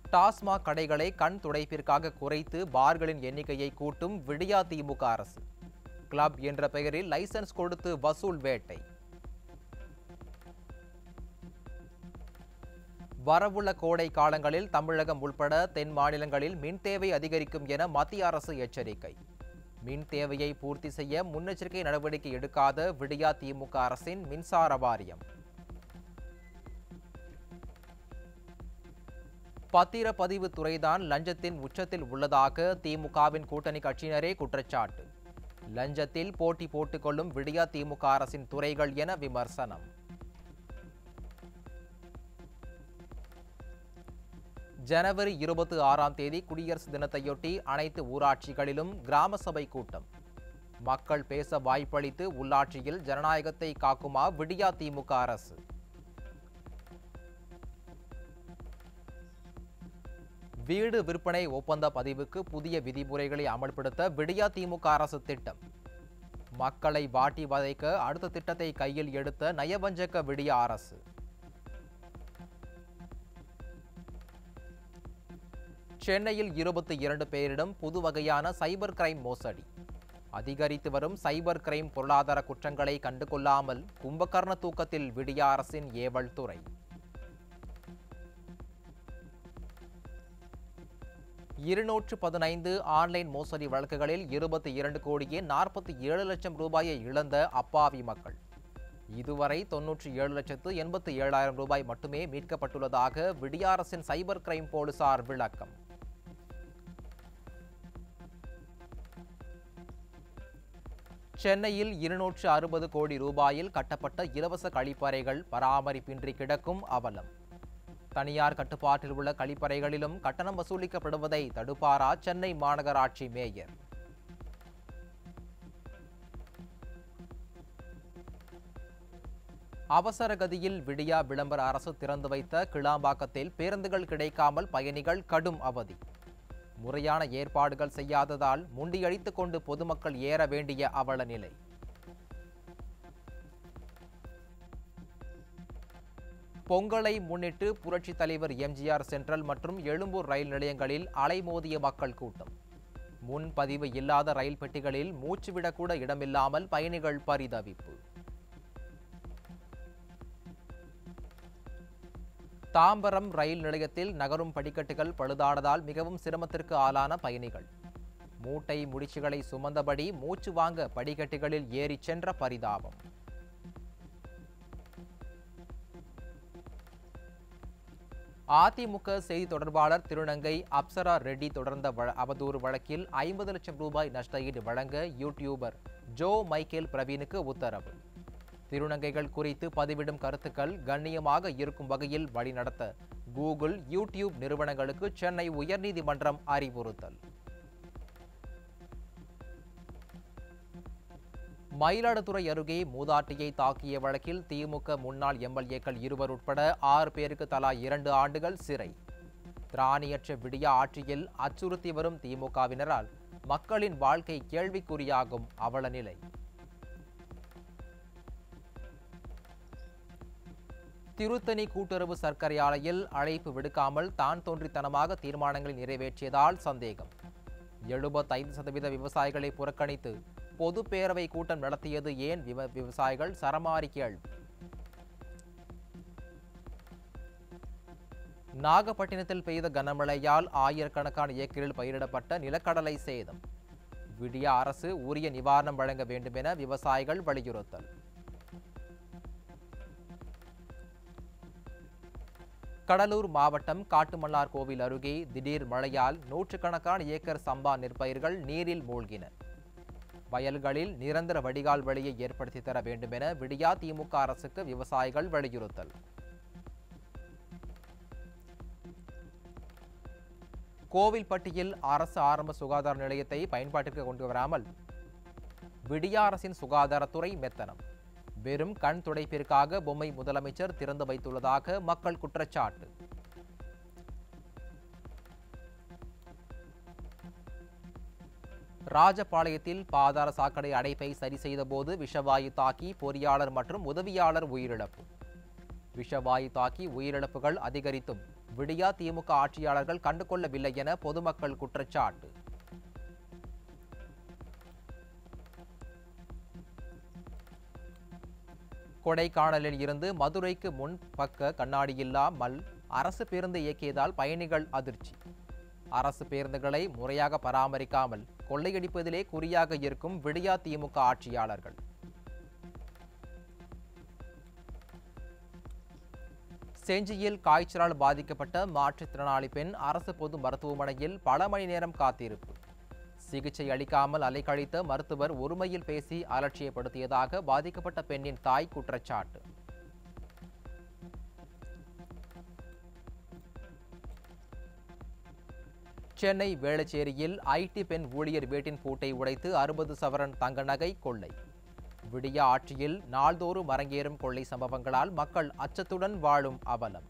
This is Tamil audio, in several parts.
டாஸ்மாக் கடைகளை கண் துடைப்பிற்காக குறைத்து பார்களின் எண்ணிக்கையை கூட்டும் விடியா திமுக அரசு கிளப் என்ற பெயரில் லைசென்ஸ் கொடுத்து வசூல் வேட்டை வரவுள்ள கோடை காலங்களில் தமிழகம் உள்பட தென் மாநிலங்களில் மின் தேவை அதிகரிக்கும் என மத்திய அரசு எச்சரிக்கை மின் தேவையை பூர்த்தி செய்ய முன்னெச்சரிக்கை நடவடிக்கை எடுக்காத விடியா திமுக அரசின் மின்சார வாரியம் பத்திரப்பதிவு துறைதான் லஞ்சத்தின் உச்சத்தில் உள்ளதாக திமுகவின் கூட்டணி கட்சியினரே குற்றச்சாட்டு லஞ்சத்தில் போட்டி போட்டுக்கொள்ளும் விடியா திமுக அரசின் துறைகள் என விமர்சனம் ஜனவரி இருபத்தி ஆறாம் தேதி குடியரசு தினத்தையொட்டி அனைத்து ஊராட்சிகளிலும் கிராம சபை கூட்டம் மக்கள் பேச வாய்ப்பளித்து உள்ளாட்சியில் ஜனநாயகத்தை காக்குமா விடியா திமுக அரசு வீடு விற்பனை ஒப்பந்த பதிவுக்கு புதிய விதிமுறைகளை அமல்படுத்த விடியா திமுக அரசு திட்டம் மக்களை வாட்டி வதைக்க அடுத்த திட்டத்தை கையில் எடுத்த நயவஞ்சக விடியா அரசு சென்னையில் இருபத்தி இரண்டு பேரிடம் புது வகையான சைபர் கிரைம் மோசடி அதிகரித்து வரும் சைபர் கிரைம் பொருளாதார குற்றங்களை கண்டுகொள்ளாமல் கும்பகர்ண தூக்கத்தில் விடியா அரசின் ஏவல் துறை இருநூற்று பதினைந்து ஆன்லைன் மோசடி வழக்குகளில் இருபத்தி இரண்டு கோடியே நாற்பத்தி ஏழு லட்சம் ரூபாயை இழந்த அப்பாவி மக்கள் இதுவரை தொன்னூற்றி ஏழு லட்சத்து எண்பத்தி ஏழாயிரம் ரூபாய் மட்டுமே மீட்கப்பட்டுள்ளதாக விடியா அரசின் சைபர் கிரைம் போலீசார் விளக்கம் சென்னையில் இருநூற்று அறுபது கோடி ரூபாயில் கட்டப்பட்ட இலவச கழிப்பறைகள் பராமரிப்பின்றி கிடக்கும் அவலம் தனியார் கட்டுப்பாட்டில் உள்ள கழிப்பறைகளிலும் கட்டணம் வசூலிக்கப்படுவதை தடுப்பாரா சென்னை மாநகராட்சி மேயர் அவசர கதியில் விடியா விளம்பர அரசு திறந்து வைத்த கிளாம்பாக்கத்தில் பேருந்துகள் கிடைக்காமல் பயணிகள் கடும் அவதி முறையான ஏற்பாடுகள் செய்யாததால் முண்டியடித்துக் கொண்டு பொதுமக்கள் ஏற வேண்டிய அவல நிலை பொங்கலை முன்னிட்டு புரட்சித் தலைவர் எம்ஜிஆர் சென்ட்ரல் மற்றும் எழும்பூர் ரயில் நிலையங்களில் அலைமோதிய மக்கள் கூட்டம் முன்பதிவு இல்லாத ரயில் பெட்டிகளில் மூச்சுவிடக்கூட இடமில்லாமல் பயணிகள் பரிதவிப்பு தாம்பரம் ரயில் நிலையத்தில் நகரும் படிக்கட்டுகள் பழுதானதால் மிகவும் சிரமத்திற்கு ஆளான பயணிகள் மூட்டை முடிச்சுகளை சுமந்தபடி மூச்சு வாங்க படிக்கட்டுகளில் ஏறிச் சென்ற பரிதாபம் அதிமுக செய்தி தொடர்பாளர் திருநங்கை அப்சரா ரெட்டி தொடர்ந்த வழ- அவதூறு வழக்கில் ஐம்பது லட்சம் ரூபாய் நஷ்டஈடு வழங்க யூடியூபர் ஜோ மைக்கேல் பிரவீனுக்கு உத்தரவு திருநங்கைகள் குறித்து பதிவிடும் கருத்துக்கள் கண்ணியமாக இருக்கும் வகையில் வழிநடத்த கூகுள் யூடியூப் நிறுவனங்களுக்கு சென்னை உயர்நீதிமன்றம் அறிவுறுத்தல் மயிலாடுதுறை அருகே மூதாட்டியை தாக்கிய வழக்கில் திமுக முன்னாள் எம்எல்ஏக்கள் இருவர் உட்பட ஆறு பேருக்கு தலா இரண்டு ஆண்டுகள் சிறை திராணியற்ற விடியா ஆட்சியில் அச்சுறுத்தி வரும் திமுகவினரால் மக்களின் வாழ்க்கை கேள்விக்குறியாகும் அவல நிலை திருத்தணி கூட்டுறவு சர்க்கரை ஆலையில் அழைப்பு விடுக்காமல் தான் தோன்றித்தனமாக தீர்மானங்களை நிறைவேற்றியதால் சந்தேகம் எழுபத்தைந்து சதவீத விவசாயிகளை புறக்கணித்து பொது பேரவை கூட்டம் நடத்தியது ஏன் விவ- விவசாயிகள் சரமாரி கேள்வி நாகப்பட்டினத்தில் பெய்த கனமழையால் ஆயிரக்கணக்கான ஏக்கரில் பயிரிடப்பட்ட நிலக்கடலை சேதம் விடியா அரசு உரிய நிவாரணம் வழங்க வேண்டும் என விவசாயிகள் வலியுறுத்தல் கடலூர் மாவட்டம் காட்டுமன்னார் கோவில் அருகே திடீர் மழையால் நூற்றுக்கணக்கான ஏக்கர் சம்பா நெற்பயிர்கள் நீரில் மூழ்கின வயல்களில் நிரந்தர வடிகால் வழியை ஏற்படுத்தி தர வேண்டும் என விடியா திமுக அரசுக்கு விவசாயிகள் வலியுறுத்தல் கோவில்பட்டியில் அரசு ஆரம்ப சுகாதார நிலையத்தை பயன்பாட்டிற்கு கொண்டு வராமல் விடியா அரசின் சுகாதாரத்துறை மெத்தனம் வெறும் கண் துடைப்பிற்காக பொம்மை முதலமைச்சர் திறந்து வைத்துள்ளதாக மக்கள் குற்றச்சாட்டு ராஜபாளையத்தில் பாதாள சாக்கடை அடைப்பை சரி செய்தபோது விஷவாயு தாக்கி பொறியாளர் மற்றும் உதவியாளர் உயிரிழப்பு விஷவாயு தாக்கி உயிரிழப்புகள் அதிகரித்தும் விடியா திமுக ஆட்சியாளர்கள் கண்டுகொள்ளவில்லை என பொதுமக்கள் குற்றச்சாட்டு கொடைக்கானலில் இருந்து மதுரைக்கு முன் பக்க கண்ணாடியில்லா மல் அரசு பேருந்து இயக்கியதால் பயணிகள் அதிர்ச்சி அரசு பேருந்துகளை முறையாக பராமரிக்காமல் கொள்ளையடிப்பதிலே குறியாக இருக்கும் விடியா திமுக ஆட்சியாளர்கள் செஞ்சியில் காய்ச்சலால் பாதிக்கப்பட்ட மாற்றுத்திறனாளி பெண் அரசு பொது மருத்துவமனையில் பல மணி நேரம் காத்திருப்பு சிகிச்சை அளிக்காமல் அலைக்கழித்த மருத்துவர் ஒருமையில் பேசி அலட்சியப்படுத்தியதாக பாதிக்கப்பட்ட பெண்ணின் தாய் குற்றச்சாட்டு சென்னை வேளச்சேரியில் ஐடி பெண் ஊழியர் வீட்டின் பூட்டை உடைத்து அறுபது சவரன் தங்க நகை கொள்ளை விடிய ஆட்சியில் நாள்தோறும் அரங்கேறும் கொள்ளை சம்பவங்களால் மக்கள் அச்சத்துடன் வாழும் அவலம்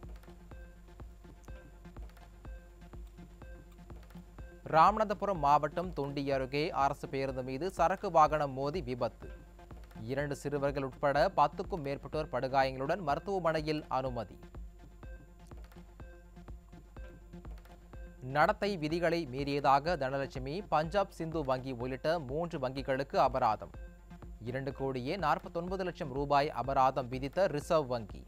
ராமநாதபுரம் மாவட்டம் தொண்டி அருகே அரசு பேருந்து மீது சரக்கு வாகனம் மோதி விபத்து இரண்டு சிறுவர்கள் உட்பட பத்துக்கும் மேற்பட்டோர் படுகாயங்களுடன் மருத்துவமனையில் அனுமதி நடத்தை விதிகளை மீறியதாக தனலட்சுமி பஞ்சாப் சிந்து வங்கி உள்ளிட்ட மூன்று வங்கிகளுக்கு அபராதம் இரண்டு கோடியே நாற்பத்தொன்பது லட்சம் ரூபாய் அபராதம் விதித்த ரிசர்வ் வங்கி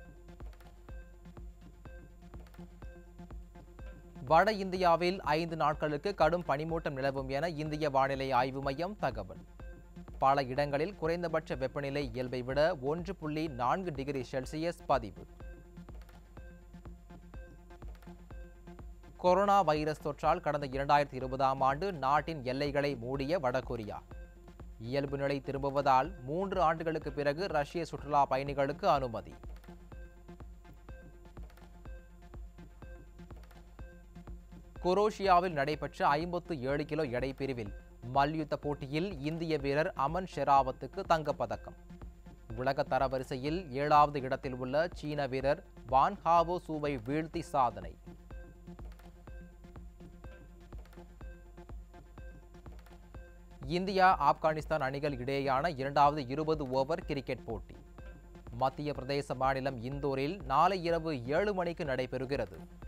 வட இந்தியாவில் ஐந்து நாட்களுக்கு கடும் பனிமூட்டம் நிலவும் என இந்திய வானிலை ஆய்வு மையம் தகவல் பல இடங்களில் குறைந்தபட்ச வெப்பநிலை இயல்பை விட ஒன்று புள்ளி நான்கு டிகிரி செல்சியஸ் பதிவு கொரோனா வைரஸ் தொற்றால் கடந்த இரண்டாயிரத்தி இருபதாம் ஆண்டு நாட்டின் எல்லைகளை மூடிய வடகொரியா இயல்பு நிலை திரும்புவதால் மூன்று ஆண்டுகளுக்கு பிறகு ரஷ்ய சுற்றுலா பயணிகளுக்கு அனுமதி குரோஷியாவில் நடைபெற்ற ஐம்பத்து ஏழு கிலோ எடை பிரிவில் மல்யுத்த போட்டியில் இந்திய வீரர் அமன் ஷெராவத்துக்கு தங்கப்பதக்கம் உலக தரவரிசையில் ஏழாவது இடத்தில் உள்ள சீன வீரர் வான் ஹாவோ சூவை வீழ்த்தி சாதனை இந்தியா ஆப்கானிஸ்தான் அணிகள் இடையேயான இரண்டாவது இருபது ஓவர் கிரிக்கெட் போட்டி மத்திய பிரதேச மாநிலம் இந்தோரில் நாளை இரவு ஏழு மணிக்கு நடைபெறுகிறது